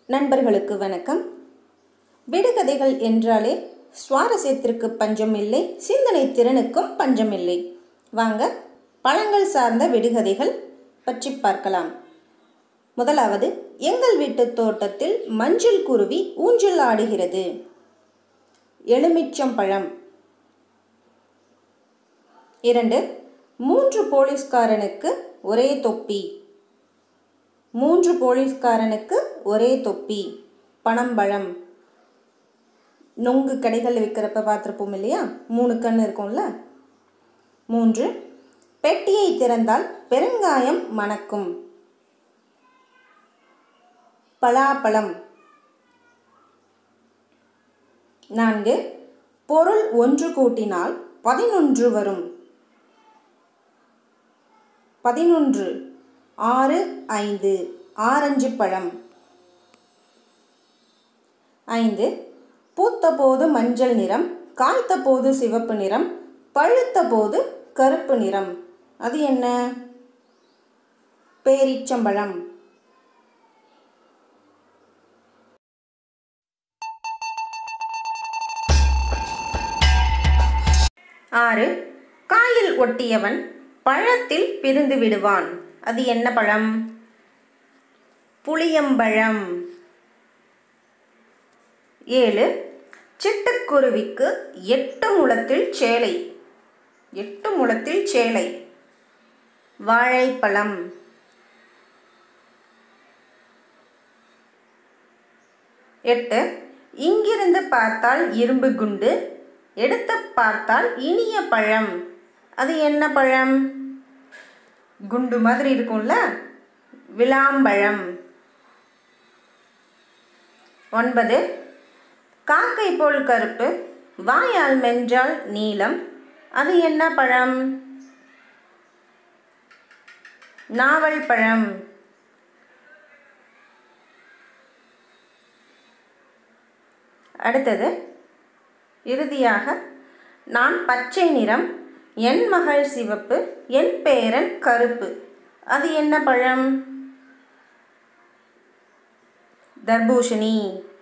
நண்பர்களுக்கு வணக்கம் விடுகதைகள் என்றாலே சுவாரஸ்யத்திற்கு பஞ்சம் இல்லை சிந்தனை திறனுக்கும் பஞ்சம் இல்லை வாங்க பழங்கள் சார்ந்த விடுகதைகள் பற்றி பார்க்கலாம் முதலாவது எங்கள் வீட்டு தோட்டத்தில் மஞ்சள் குருவி ஊஞ்சல் ஆடுகிறது எலுமிச்சம் பழம் இரண்டு மூன்று போலீஸ்காரனுக்கு ஒரே தொப்பி மூன்று போலீஸ்காரனுக்கு ஒரே தொப்பி பனம்பழம் நொங்கு கடைகளில் விற்கிறப்ப பார்த்துருப்போம் இல்லையா மூணு கண் இருக்கும்ல மூன்று பெட்டியை திறந்தால் பெருங்காயம் மணக்கும் பலாப்பழம் நான்கு பொருள் ஒன்று கூட்டினால் பதினொன்று வரும் பதினொன்று ஆறு ஐந்து ஆரஞ்சு பழம் ஐந்து பூத்த போது மஞ்சள் நிறம் காய்த்த போது சிவப்பு நிறம் பழுத்த போது கருப்பு நிறம் அது என்ன பேரீச்சம்பழம் ஆறு காயில் ஒட்டியவன் பழத்தில் பிரிந்து விடுவான் அது என்ன பழம் புளியம்பழம் ஏழு சிட்டுக்குருவிக்கு எட்டு முழத்தில் சேலை எட்டு முழத்தில் சேலை வாழைப்பழம் எட்டு இங்கிருந்து பார்த்தால் இரும்பு குண்டு எடுத்து பார்த்தால் இனிய பழம் அது என்ன பழம் குண்டு மாதிரி இருக்கும்ல விளாம்பழம் ஒன்பது காக்கை போல் கருப்பு வாயால் மென்றால் நீலம் அது என்ன பழம் நாவல் பழம் அடுத்தது இறுதியாக நான் பச்சை நிறம் என் மகள் சிவப்பு என் பேரன் கருப்பு அது என்ன பழம் தர்பூஷணி